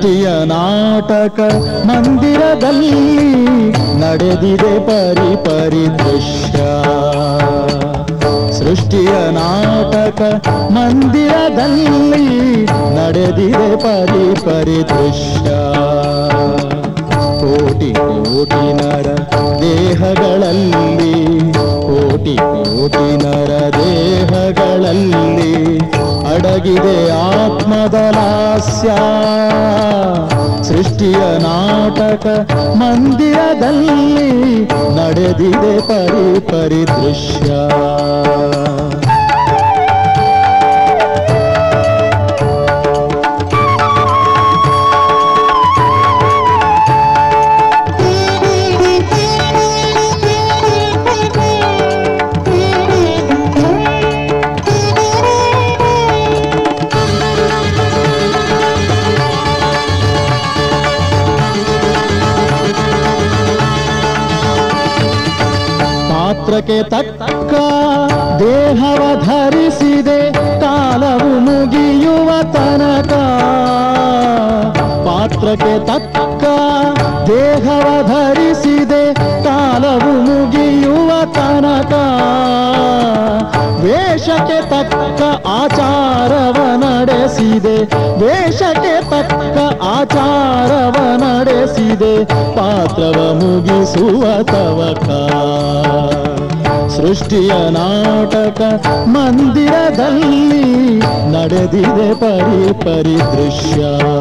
ಸೃಷ್ಟಿಯ ನಾಟಕ ಮಂದಿರದಲ್ಲಿ ನಡೆದಿದೆ ಪರಿ ಪರಿ ದೃಶ್ಯ ಸೃಷ್ಟಿಯ ನಾಟಕ ಮಂದಿರದಲ್ಲಿ ನಡೆದಿದೆ ಪರಿ ಪರಿ ದೃಶ್ಯ ಕೋಟಿ ಕೋಟಿ ನರ ದೇಹಗಳಲ್ಲಿ ಕೋಟಿ ಕೋಟಿ ನರ ದೇಹಗಳಲ್ಲಿ ಅಡಗಿದೆ ಆತ್ಮದ ಲಾಸ್ಯ ಸೃಷ್ಟಿಯ ನಾಟಕ ಮಂದಿರದಲ್ಲಿ ನಡೆದಿದೆ ಪರಿ ಪರಿ ದೃಶ್ಯ ಪಾತ್ರಕ್ಕೆ ತಕ್ಕ ದೇಹವ ಧರಿಸಿದೆ ಕಾಲವು ಮುಗಿಯುವ ತನಕ ಪಾತ್ರಕ್ಕೆ ತಕ್ಕ ದೇಹವ ಧರಿಸಿದೆ ಕಾಲವು ಮುಗಿಯುವ ತನಕ ವೇಷಕ್ಕೆ ತಕ್ಕ ಆಚಾರವ ನಡೆಸಿದೆ ವೇಷಕ್ಕೆ ತಕ್ಕ ಆಚಾರವ ನಡೆಸಿದೆ ಪಾತ್ರವ ಮುಗಿಸುವ ತವಕ ಸೃಷ್ಟಿಯ ನಾಟಕ ಮಂದಿರದಲ್ಲಿ ನಡೆದಿದೆ ಪರಿ ಪರಿ ದೃಶ್ಯ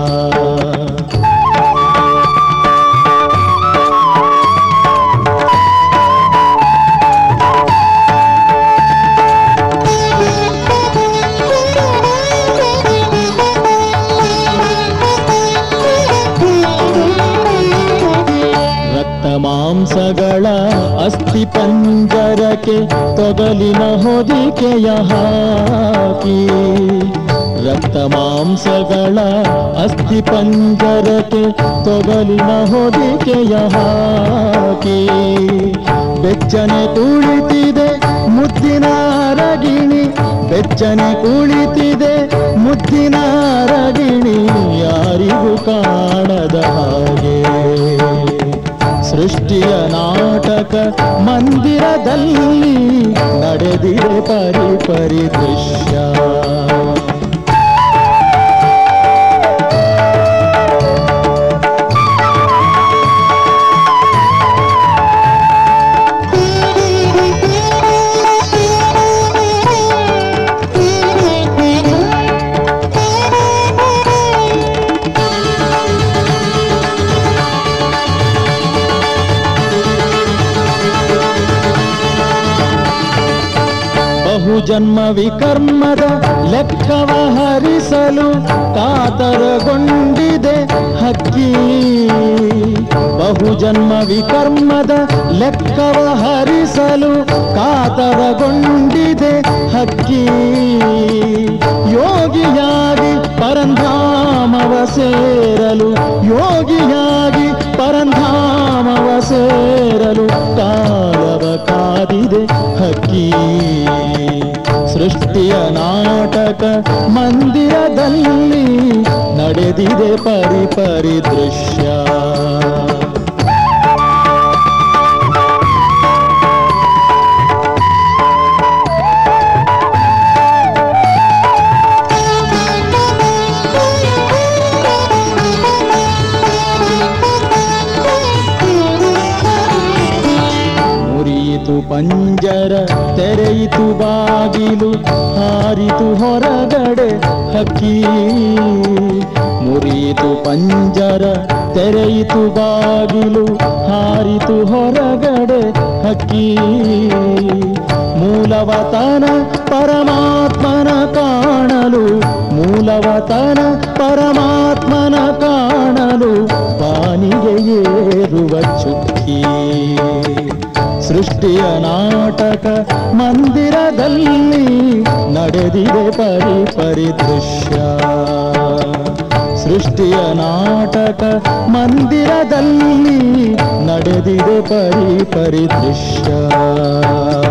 ರಕ್ತ ಮಾಂಸಗಳ ಅಸ್ಥಿ ಪಂಜರಕ್ಕೆ ತೊಗಲಿನ ಹೊದಿಕೆಯ ಹಾಕಿ ರಕ್ತ ಮಾಂಸಗಳ ಅಸ್ಥಿ ಪಂಜರಕ್ಕೆ ತೊಗಲಿನ ಹೊದಿಕೆಯ ಹಾಕಿ ಬೆಚ್ಚನೆ ಕುಳಿತಿದೆ ಮುದ್ದಿನ ರಗಿಣಿ ಬೆಚ್ಚನೆ ಕುಳಿತಿದೆ ಮುದ್ದಿನ ರಗಿಣಿ ಯಾರಿಗೂ ಕಾಣದ ಹಾಗೆ ಸೃಷ್ಟಿಯ ನಾಟಕ ಮಂದಿರದಲ್ಲಿ ನಡೆದಿದೆ ಪರಿ ಪರಿ ದೃಶ್ಯ ಬಹುಜನ್ಮ ವಿಕರ್ಮದ ಲೆಕ್ಕವ ಹರಿಸಲು ಕಾತರಗೊಂಡಿದೆ ಹಕ್ಕಿ ಬಹುಜನ್ಮ ವಿಕರ್ಮದ ಲೆಕ್ಕವ ಹರಿಸಲು ಕಾತರಗೊಂಡಿದೆ ಹಕ್ಕಿ ಯೋಗಿಯಾಗಿ ಪರಂಧಾಮವ ಸೇರಲು ಯೋಗಿಯಾಗಿ ಪರಂಧಾಮವ ಸೇರಲು ಕಾಲವ ಕಾದಿದೆ ಹಕ್ಕಿ ಸೃಷ್ಟಿಯ ನಾಟಕ ಮಂದಿರದಲ್ಲಿ ನಡೆದಿದೆ ಪರಿ ಪರಿ ದೃಶ್ಯ ಮುರಿಯಿತು ಪಂಜರ ತೆರೆಯಿತು ಬಾಗಿಲು ಹಾರಿತು ಹೊರಗಡೆ ಹಕ್ಕಿ ಮುರಿಯಿತು ಪಂಜರ ತೆರೆಯಿತು ಬಾಗಿಲು ಹಾರಿತು ಹೊರಗಡೆ ಹಕ್ಕಿ ಮೂಲವತನ ಪರಮಾತ್ಮನ ಕಾಣಲು ಮೂಲವತನ ಪರಮಾತ್ಮನ ಕಾಣಲು ಬಾನಿಗೆ ಏರುವ ಚುಕ್ಕಿ ಸೃಷ್ಟಿಯ ನಾಟಕ ಮಂದಿರದಲ್ಲಿ ನಡೆದಿದೆ ಪರಿ ಪರಿ ದೃಶ್ಯ ಸೃಷ್ಟಿಯ ನಾಟಕ ಮಂದಿರದಲ್ಲಿ ನಡೆದಿದೆ ಪರಿ ಪರಿ ದೃಶ್ಯ